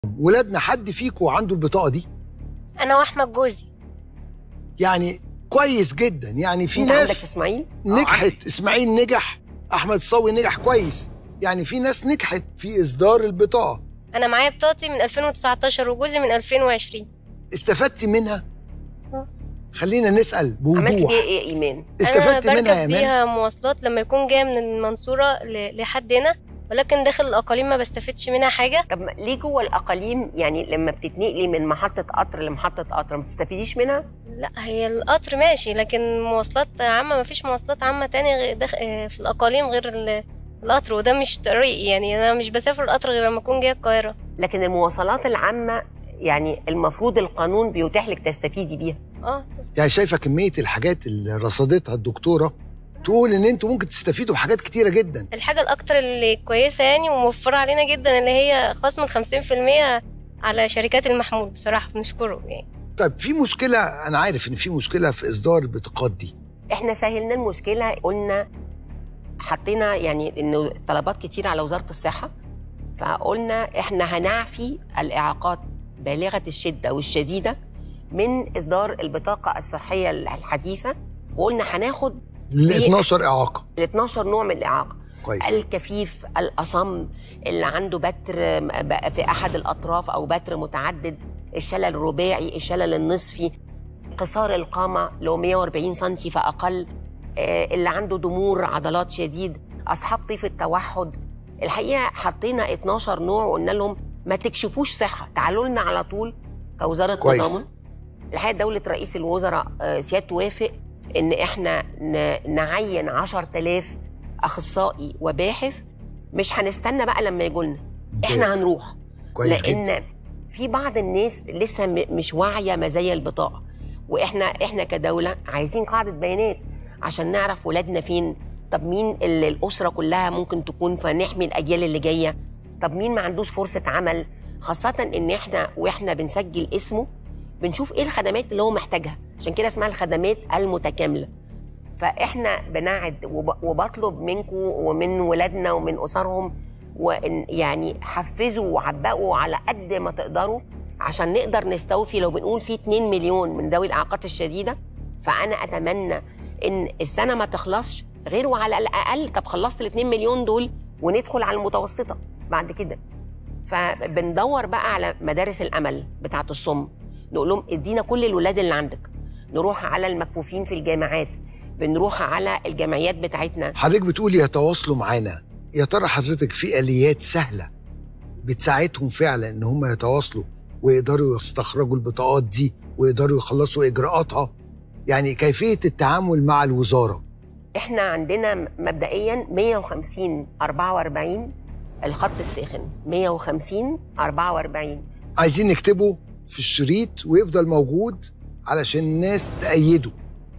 ولادنا حد فيكم عنده البطاقه دي انا واحمد جوزي يعني كويس جدا يعني في انت عندك ناس اسماعيل نجحت اسماعيل نجح احمد صاوي نجح كويس يعني في ناس نجحت في اصدار البطاقه انا معايا بطاقتي من 2019 وجوزي من 2020 استفدتي منها آه. خلينا نسال عملت فيها بوضوح ايه يا ايمان استفدتي انا منها يا بركب مان بيها مواصلات لما يكون جايه من المنصوره ل- لحد هنا ولكن داخل الاقاليم ما بستفدش منها حاجه طب ما- ليه جوه الاقاليم يعني لما بتتنقلي من محطه قطر لمحطه قطر ما بتستفيديش منها لا هي القطر ماشي لكن مواصلات عامه ما فيش مواصلات عامه تاني غير داخ... آه، في الاقاليم غير ال- القطر وده مش طريق يعني انا مش بسافر القطر غير لما اكون جايه القاهره لكن المواصلات العامه يعني المفروض القانون بيتيح لك تستفيدي بيها اه يعني شايفه كميه الحاجات اللي رصدتها الدكتوره تقول ان انتوا ممكن تستفيدوا بحاجات كتيره جدا الحاجه الاكتر اللي كويسه يعني وموفره علينا جدا اللي هي خصم ال 50% على شركات المحمول بصراحه بنشكره يعني طيب في مشكله انا عارف ان في مشكله في اصدار البطاقات دي احنا سهلنا المشكله قلنا حطينا يعني انه طلبات كتير على وزاره الصحه فقلنا احنا هنعفي الاعاقات بالغه الشده والشديده من اصدار البطاقه الصحيه الحديثه وقلنا هناخد ل 12 اعاقه ال 12 نوع من الاعاقه كويس الكفيف الأصم اللي عنده بتر بقى في أحد الأطراف أو بتر متعدد الشلل الرباعي الشلل النصفي قصار القامة لو 140 سنتي فأقل آه، اللي عنده ضمور عضلات شديد أصحاب طيف التوحد الحقيقة حطينا 12 نوع وقلنا لهم ما تكشفوش صحة تعالوا لنا على طول كوزارة كويس. تضامن الحقيقة دولة رئيس الوزراء آه، سيادته وافق إن إحنا ن- نعين 10000 اخصائي وباحث مش هنستنى بقى لما يجولنا احنا ممتاز. هنروح كويس لان جدا في بعض الناس لسه م- مش واعيه مزايا البطاقه واحنا احنا كدوله عايزين قاعده بيانات عشان نعرف ولادنا فين طب مين اللي الاسره كلها ممكن تكون فنحمي الاجيال اللي جايه طب مين ما عندوش فرصه عمل خاصه ان احنا واحنا بنسجل اسمه بنشوف ايه الخدمات اللي هو محتاجها عشان كده اسمها الخدمات المتكامله فاحنا بنعد وب- وبطلب منكم ومن ولادنا ومن اسرهم وإن يعني حفزوا وعبقوا على قد ما تقدروا عشان نقدر نستوفي لو بنقول في 2 مليون من ذوي الاعاقات الشديده فانا اتمنى ان السنه ما تخلصش غير وعلى الاقل طب خلصت ال 2 مليون دول وندخل على المتوسطه بعد كده فبندور بقى على مدارس الامل بتاعه الصم نقول لهم ادينا كل الولاد اللي عندك نروح على المكفوفين في الجامعات بنروح على الجمعيات بتاعتنا حضرتك بتقول يتواصلوا معانا يا ترى حضرتك في اليات سهله بتساعدهم فعلا ان هم يتواصلوا ويقدروا يستخرجوا البطاقات دي ويقدروا يخلصوا اجراءاتها يعني كيفيه التعامل مع الوزاره احنا عندنا مبدئيا 150 44 الخط الساخن 150 44 عايزين نكتبه في الشريط ويفضل موجود علشان الناس تأيده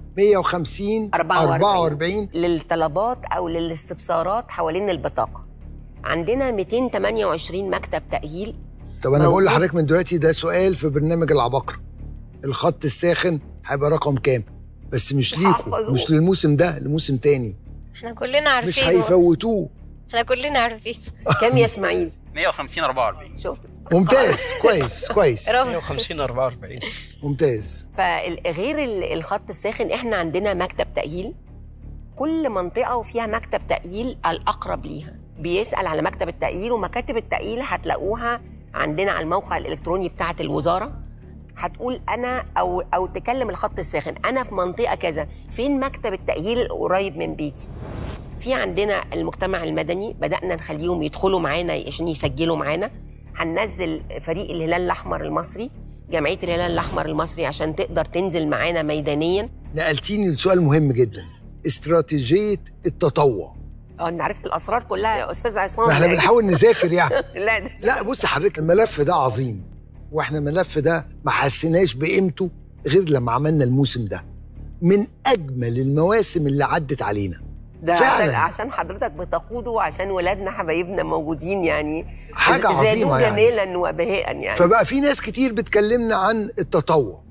150 44. 44 للطلبات او للاستفسارات حوالين البطاقه عندنا 228 مكتب تاهيل طب انا بقول موجود. لحضرتك من دلوقتي ده سؤال في برنامج العباقرة الخط الساخن هيبقى رقم كام بس مش ليكوا حفظوه. مش للموسم ده لموسم تاني احنا كلنا عارفين مش هيفوتوه احنا كلنا عارفين كام يا اسماعيل 150 44 شفت ممتاز كويس كويس برافو 150 44 ممتاز فغير الخط الساخن احنا عندنا مكتب تأهيل كل منطقة وفيها مكتب تأهيل الأقرب ليها بيسأل على مكتب التأهيل ومكاتب التأهيل هتلاقوها عندنا على الموقع الإلكتروني بتاعة الوزارة هتقول أنا أو أو تكلم الخط الساخن أنا في منطقة كذا فين مكتب التأهيل القريب من بيتي في عندنا المجتمع المدني بدأنا نخليهم يدخلوا معانا عشان يسجلوا معانا هننزل فريق الهلال الأحمر المصري جمعية الهلال الأحمر المصري عشان تقدر تنزل معانا ميدانيا نقلتيني لسؤال مهم جدا استراتيجية التطوع اه انت عرفت الاسرار كلها يا استاذ عصام ما احنا بنحاول نذاكر يعني لا ده لا بص حضرتك الملف ده عظيم واحنا الملف ده ما حسيناش بقيمته غير لما عملنا الموسم ده من اجمل المواسم اللي عدت علينا ده فعلاً. عشان, عشان حضرتك بتقوده وعشان ولادنا حبايبنا موجودين يعني حاجة زادوه عظيمة يعني. جمالا وبهاء يعني فبقى في ناس كتير بتكلمنا عن التطوع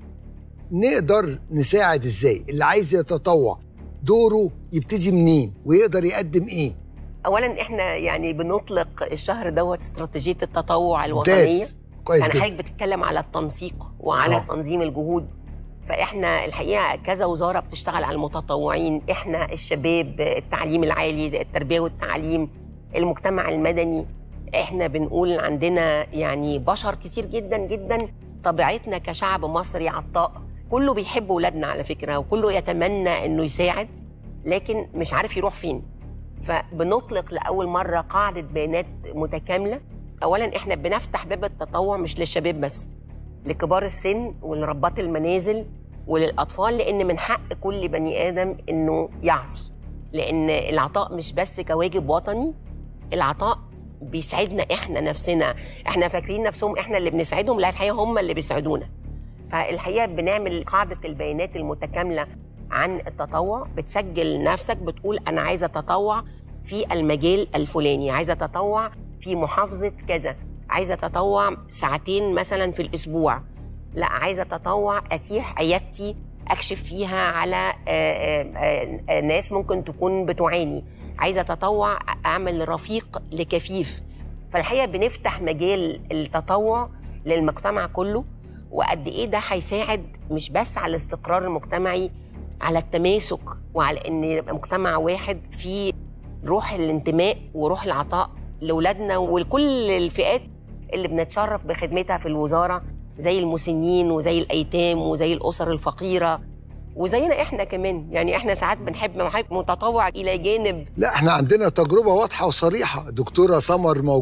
نقدر نساعد ازاي اللي عايز يتطوع دوره يبتدي منين ويقدر يقدم ايه اولا احنا يعني بنطلق الشهر دوت استراتيجيه التطوع الوطنيه ممتاز كويس يعني جدا حضرتك بتتكلم على التنسيق وعلى آه. أوه. تنظيم الجهود فاحنا الحقيقه كذا وزاره بتشتغل على المتطوعين احنا الشباب التعليم العالي التربيه والتعليم المجتمع المدني احنا بنقول عندنا يعني بشر كتير جدا جدا طبيعتنا كشعب مصري عطاء كله بيحب ولادنا على فكره وكله يتمنى انه يساعد لكن مش عارف يروح فين فبنطلق لاول مره قاعده بيانات متكامله اولا احنا بنفتح باب التطوع مش للشباب بس لكبار السن ولربات المنازل وللاطفال لان من حق كل بني ادم انه يعطي لان العطاء مش بس كواجب وطني العطاء بيسعدنا احنا نفسنا احنا فاكرين نفسهم احنا اللي بنسعدهم لا الحقيقه هم اللي بيسعدونا فالحقيقه بنعمل قاعده البيانات المتكامله عن التطوع بتسجل نفسك بتقول انا عايزه اتطوع في المجال الفلاني عايزه اتطوع في محافظه كذا عايزه اتطوع ساعتين مثلا في الاسبوع لا عايزه اتطوع اتيح عيادتي اكشف فيها على آآ آآ ناس ممكن تكون بتعاني عايزه اتطوع اعمل رفيق لكفيف فالحقيقه بنفتح مجال التطوع للمجتمع كله وقد ايه ده هيساعد مش بس على الاستقرار المجتمعي على التماسك وعلى ان يبقى مجتمع واحد فيه روح الانتماء وروح العطاء لاولادنا ولكل الفئات اللي بنتشرف بخدمتها في الوزاره زي المسنين وزي الايتام وزي الاسر الفقيره وزينا احنا كمان يعني احنا ساعات بنحب نحب متطوع الى جانب لا احنا عندنا تجربه واضحه وصريحه دكتوره سمر موجودة